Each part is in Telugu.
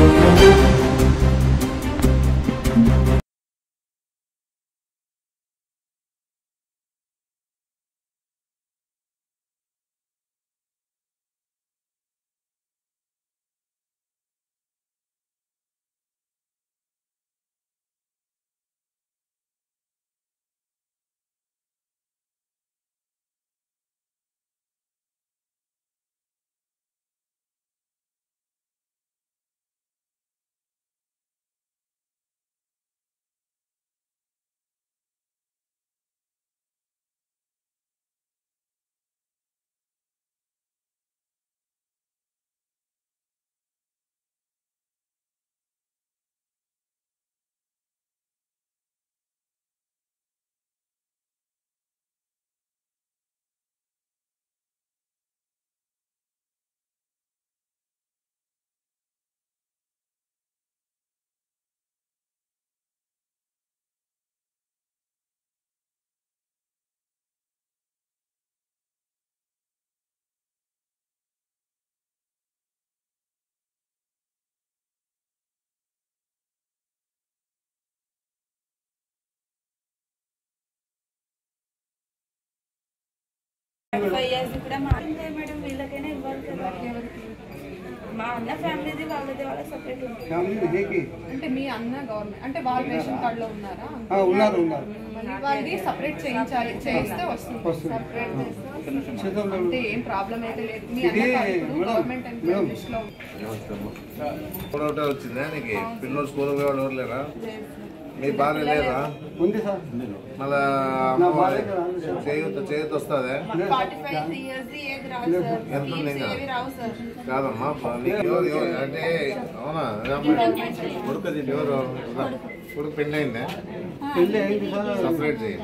ఫైవ్ ఇయర్స్ కూడా మారిందే మేడం వీళ్ళకైనా ఇవ్వాలి కదా మా అన్న ఫ్యామిలీది వాళ్ళది వాళ్ళ సపరేట్ ఉంది ఫ్యామిలీ హేకి అంటే మీ అన్న గవర్నమెంట్ అంటే వాళ్ళ రేషన్ కార్డ్ లో ఉన్నారా ఆ, ఉన్నారు ఉన్నారు మరి వాళ్ళది సపరేట్ చేయించాలి చేయిస్తే వస్తుంది వస్తుంది. సపరేట్ చేస్తే చేద్దాం మేడం. అంటే ఏం ప్రాబ్లం అయితే లేదు మీ ఇది అన్న కార్డు ఇప్పుడు madam, government madam. Employee list లో కూడా ఒకటే వచ్చిందా నీకు పిల్లలు స్కూల్ పోయేవాడు ఎవరు లేరా మీ భార్య లేదా ఉంది సార్ మళ్ళా నా అమ్మ భార్య ఇక్కడ ఉంది సార్. చేయూత చేయూత వస్తుందా ఫార్టీ ఫైవ్ ఇయర్స్ ఏది రావు సార్ ఎంత ఉంది ఇంకా? ఏవి రావు సార్ కాదమ్మా ప- నీకు ఎవరు ఎవరు అంటే అవునా కొడుకు ఎవరు కొడుకు పెళ్ళి అయిందా పెళ్ళి అయింది సార్ సపరేట్ చేయి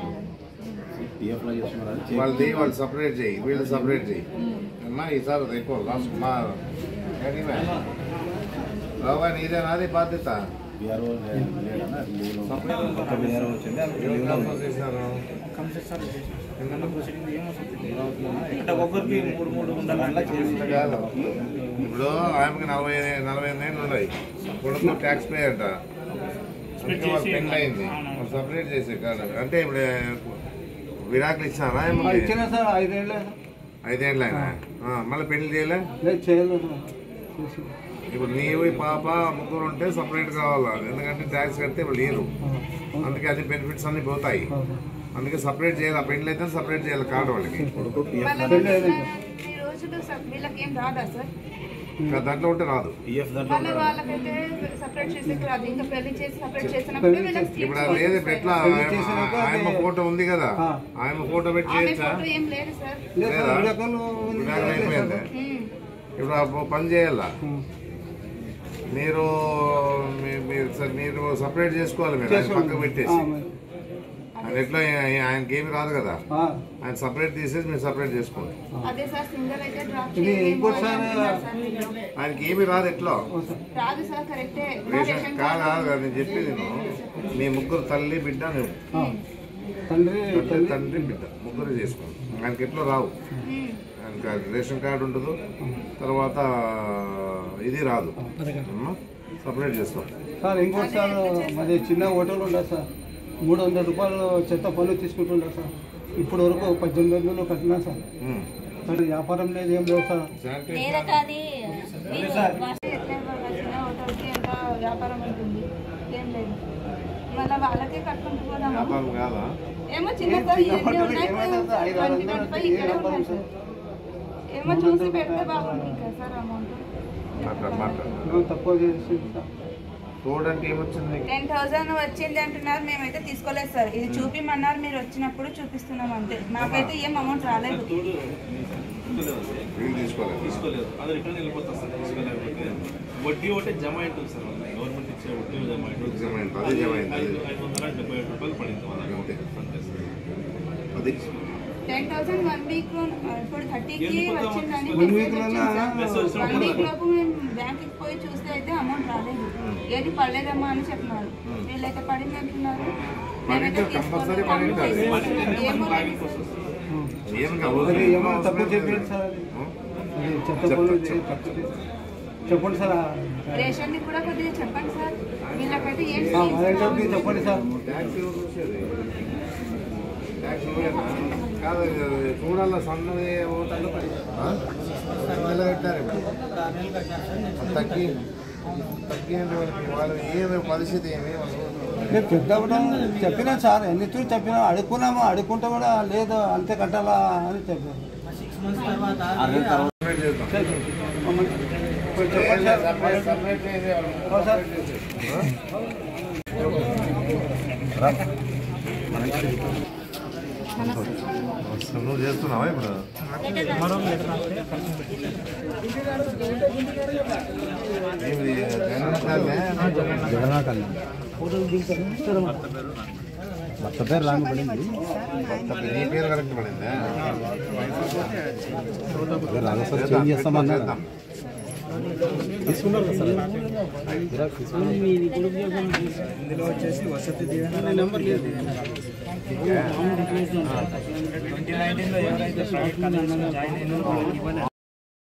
వాళ్ళది వాళ్ళు సపరేట్ చేయి వీళ్ళు సపరేట్ చేయి అమ్మా ఈసారి అది ఎక్కువ లాస్ట్ మా ఏడివా? రావా నీదే నాది బాధ్యత ఎవరు కంపోజ్ చేశారు? ఒక్కొక్కరికి మూడు మూడు ఉండాలంటే ఇంత కాదు. ఇప్పుడు ఆమెకి నలభై నలభై ఐదు ఏళ్ళు ఉన్నాయి కొడుకు ట్యాక్స్ పే అంట అందుకే వాళ్ళ పెళ్ళి అయింది వాళ్ళు సపరేట్ చేసే కాదు అంటే ఇప్పుడు విడాకులు ఇచ్చారా ఆ, ఏమన్నా? ఇచ్చిన సార్ ఐదేళ్ళే ఐదేళ్ళు ఆయన మళ్ళీ పెళ్లి చేయలే లేదు చేయలేదు సార్ చేసి ఇప్పుడు నీవు ఈ పాప ముగ్గురు ఉంటే సపరేట్ కావాలా ఎందుకంటే ట్యాక్స్ కడితే వాళ్ళు లేరు అందుకే అన్ని బెనిఫిట్స్ అన్ని పోతాయి అందుకే సపరేట్ చేయాలి పెళ్లి అయితే సపరేట్ చేయాలి కార్డు వాళ్ళకి వాళ్ళ పెళ్ళి అయింది ఈ రోజులు స- వీళ్ళకి ఏం రాదా సార్ ఇంకా దాంట్లో ఉంటే రాదు మళ్ళీ వాళ్ళకైతే సపరేట్ చేసే రాదు ఇంకా పెళ్లి చేసి సపరేట్ చేసినప్పుడు పెళ్లి వీళ్ళకి ఇప్పుడు స్లీప్ అది లేదు ఇప్పుడు ఎట్లా పెళ్లి చేసినాక ఆయన అది- ఫోటో ఉంది కదా ఆ. ఆయన ఫోటో పెట్టి ఆమె చేయొచ్చా ఫోటో ఏం లేదు సార్ లేదు సార్ లేదా? విడాకులు ఉంది విడాకులు సార్. అయిపోయింది ఉమ్. ఇప్పుడు ఆ పని చేయాలా ఉం. మీరు మీ- మీరు సరే మీరు సపరేట్ చేసుకోవాలి మీరు ఆయన చేసుకోండి. పక్కకు ఆ, పెట్టేసి మరి. ఆయన ఎట్లా ఆయన- ఆయనకి ఏమి రాదు కదా ఆ, ఆయన సపరేట్ తీసేసి మీరు సపరేట్ చేసుకోండి అదే సార్ సింగల్ అయితే డ్రాప్ ఇది చేయలేము ఇంకోసారి- అని అంటున్నారు సార్ వీళ్ళు. ఆయనకి ఏమి రాదు ఎట్లా ఓ సార్. రాదు సార్ కరెక్టే నా రేషన్ రేషన్ కాదు కార్డు కాదు నేను చెప్పేది నేను మీ ముగ్గురు తల్లి బిడ్డ నువ్వు ఆ. తండ్రి తల్లి తల్లి తండ్రి బిడ్డ ముగ్గురు చేసుకోండి ఆయనకి ఎట్లా రావు ఉమ్. ఆయనకి రేషన్ కార్డు ఉండదు తర్వాత ఇది రాదు అమ్మా? సపరేట్ చేసుకోండి సార్ ఇంకోటి సార్ మరి చిన్న హోటల్ ఉండదు సార్ మూడు వందల రూపాయలు చెత్త పన్ను తీసుకుంటుండే సార్ ఇప్పుడు వరకు పద్దెనిమిది వందలు కట్టినా సార్ ఉమ్. మరి వ్యాపారం లేదు ఏం లేదు సార్ శానిటైజర్ ఎట్లా ఇవ్వాలి? చిన్న హోటల్కి ఎంత వ్యాపారం ఉంటుంది ఏం లేదు మళ్ళీ వాళ్ళకే కట్టుకుంటూ పోదామా వ్యాపారం కాదా ఏమో చిన్న ఏం సార్ చిన్న ఇవన్నీ హోటల్కి ఉన్నాయి ఏమైనా సార్? ఐదు ఆరు ట్వంటీ వందలు ట్వంటీ ఫైవ్ ఏ ఇక్కడే వ్యాపారం ఉన్నాయి సార్? ఏమో చూసి పెడితే బాగుంది ఇంకా సార్ అమౌంట్ మాట్లాడు మాట్లాడు మేము తక్కువ చేసి సార్ చూడడానికి ఏమొచ్చింది నీకు? టెన్ థౌసండ్ వచ్చింది అంటున్నారు మేమైతే తీసుకోలేదు సార్ ఇది చూపిమన్నారు మీరు వచ్చినప్పుడు చూపిస్తున్నాం అంతే మాకైతే ఏం అమౌంట్ రాలేదు వీళ్ళు తీసుకోలేదు తీసుకోలేదు అది రిటర్న్ వెళ్ళిపోతుంది సార్ తీసుకోలేకపోతే వడ్డీ ఒకటి జమ అయింటుంది సార్ వాళ్ళకి. గవర్నమెంట్ ఇచ్చే వడ్డీ జమ అయింటుంది జమ అయింది, అది జమ అయింది, అది. ఐదు ఐదు వందల డెబ్బై ఐదు రూపాయలు పడింది వాళ్ళకి అంతే. అంతే సార్. అది టెన్ థౌసండ్ వన్ వీక్ ఇప్పుడు థర్టీకి ఎందుకు వచ్చిందని One week లోనా? వన్ వీక్ లోపు మేము బ్యాంక్కి పోయి చూస్తే అయితే అమౌంట్ రాలేదు ఏది పడలేదమ్మా అని చెప్పినారు వీళ్ళైతే పడింది అంటున్నారు మేమైతే పడింది, కంపల్సరీ పడి ఉంటుంది. తీసుకోలేదు. ఏమో లేదు సార్. ఏం మరి ఏమైనా తక్కువ చెప్పారు సార్ అది. అది చెత్త పన్ను ఇది తక్కువ చేసి- చెప్పండి సార్ రేషన్ కూడా కొద్దిగా చెప్పండి సార్ వీళ్ళకైతే ఏం ఆ, మేనేజర్కి చెప్పండి సార్ ట్యాక్స్ ఎవరు చూసేది ట్యాక్స్ నువ్వేనా కాదు ఇది చూడాల సన్నది ఓటర్లు నెల కట్టారు ఇప్పుడు తగ్గి తగ్గిన వాళ్ళకి వాళ్ళు ఏమి పరిస్థితి ఏమి వాళ్ళు నేను పెద్దప్పుడు చెప్పినా సార్ ఎన్ని తూరు చెప్పినా అడుక్కున్నాము అడుక్కుంటే కూడా లేదు అంతే కట్టాలా అని చెప్పారు సబ్మిట్ చేద్దాం. ఇప్పుడు చెప్పండి సార్ సబ్మిట్- సబ్మిట్ చేసే వాళ్ళు. ఓ సార్ నువ్వు చేస్తున్నావా ఇప్పుడు ఏమిది జగన్నాథాలే? భర్త పేరు రాంగ్ పడింది నీ పేరు కరెక్ట్ పడిందా రాజస్థాన్ చేంజ్ చేస్తామన్నారు చేద్దాం. ఇందులో వచ్చేసి వసతి దీవెన నెంబర్ లేదు ట్వంటీ నైన్టీన్లో ఎవరైతే జాయిన్ అయినారో వాళ్ళకి ఇవ్వలేదు